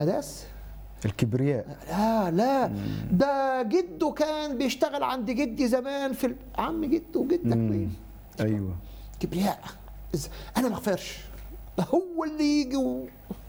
قداس الكبرياء لا لا ده جده كان بيشتغل عند جدي زمان في ال... عم جده وجدك مين ايوه كبرياء إز- انا ما اغفرش ده هو اللي يجي و...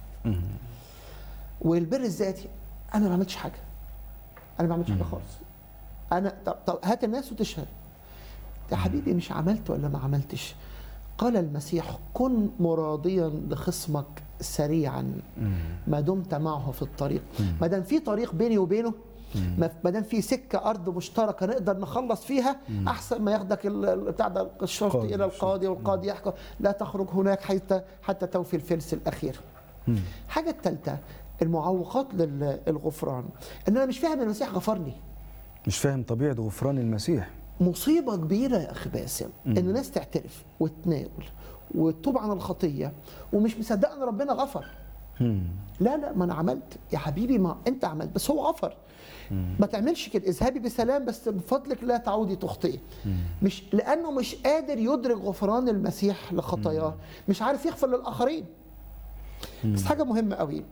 والبر الذاتي انا ما عملتش حاجه انا ما عملتش حاجه خالص انا طب, طب هات الناس وتشهد يا حبيبي مش عملت ولا ما عملتش قال المسيح كن مراضيا لخصمك سريعا ما دمت معه في الطريق ما دام في طريق بيني وبينه ما ما دام في سكه ارض مشتركه نقدر نخلص فيها احسن ما ياخدك ال- ال- بتاع ده الشرطي قاضي، الى القاضي والقاضي يحكم لا تخرج هناك حتى حتى توفي الفلس الاخير الحاجه الثالثه المعوقات للغفران ان انا مش فاهم إن المسيح غفرني مش فاهم طبيعه غفران المسيح مصيبة كبيرة يا أخي باسم إن ناس تعترف وتناول وتتوب عن الخطية ومش مصدقة إن ربنا غفر مم. لا لا ما أنا عملت يا حبيبي ما أنت عملت بس هو غفر ما تعملش كده اذهبي بسلام بس من فضلك لا تعودي تخطئي مش لأنه مش قادر يدرك غفران المسيح لخطاياه مش عارف يغفر للآخرين بس حاجة مهمة قوي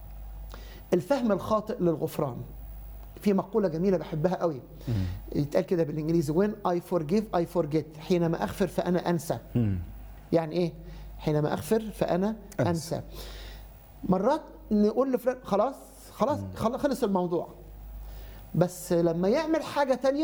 الفهم الخاطئ للغفران في مقولة جميلة بحبها قوي يتقال كده بالانجليزي when I forgive I forget حينما اغفر فانا انسى مم. يعني ايه حينما اغفر فانا أنسى. انسى مرات نقول لفلان خلاص خلاص خل- خلص الموضوع بس لما يعمل حاجة تانية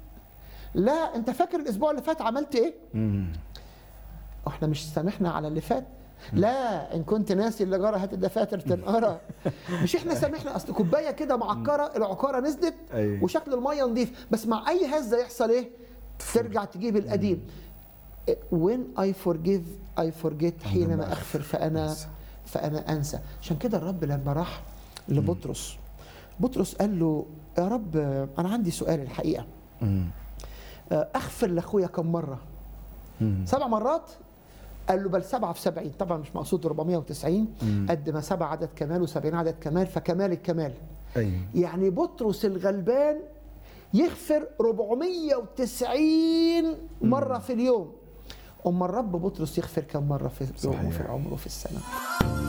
لا انت فاكر الاسبوع اللي فات عملت ايه مم. احنا مش سامحنا على اللي فات لا ان كنت ناسي اللي جرى هات الدفاتر تنقرا مش احنا سامحنا اصل كوبايه كده معكره العكاره نزلت أيوة. وشكل الميه نضيف بس مع اي هزه يحصل ايه ترجع تجيب القديم when I forgive I forget حينما اغفر فانا أنسى. فانا انسى عشان كده الرب لما راح لبطرس بطرس قال له يا رب انا عندي سؤال الحقيقه مم. اغفر لاخويا كم مره مم. سبع مرات قال له بل سبعة في سبعين طبعا مش مقصود 490 قد ما سبع عدد كمال و70 عدد كمال فكمال الكمال ايوه يعني بطرس الغلبان يغفر 490 مرة في اليوم أما الرب بطرس يغفر كم مرة في اليوم صحيح. وفي العمر وفي السنة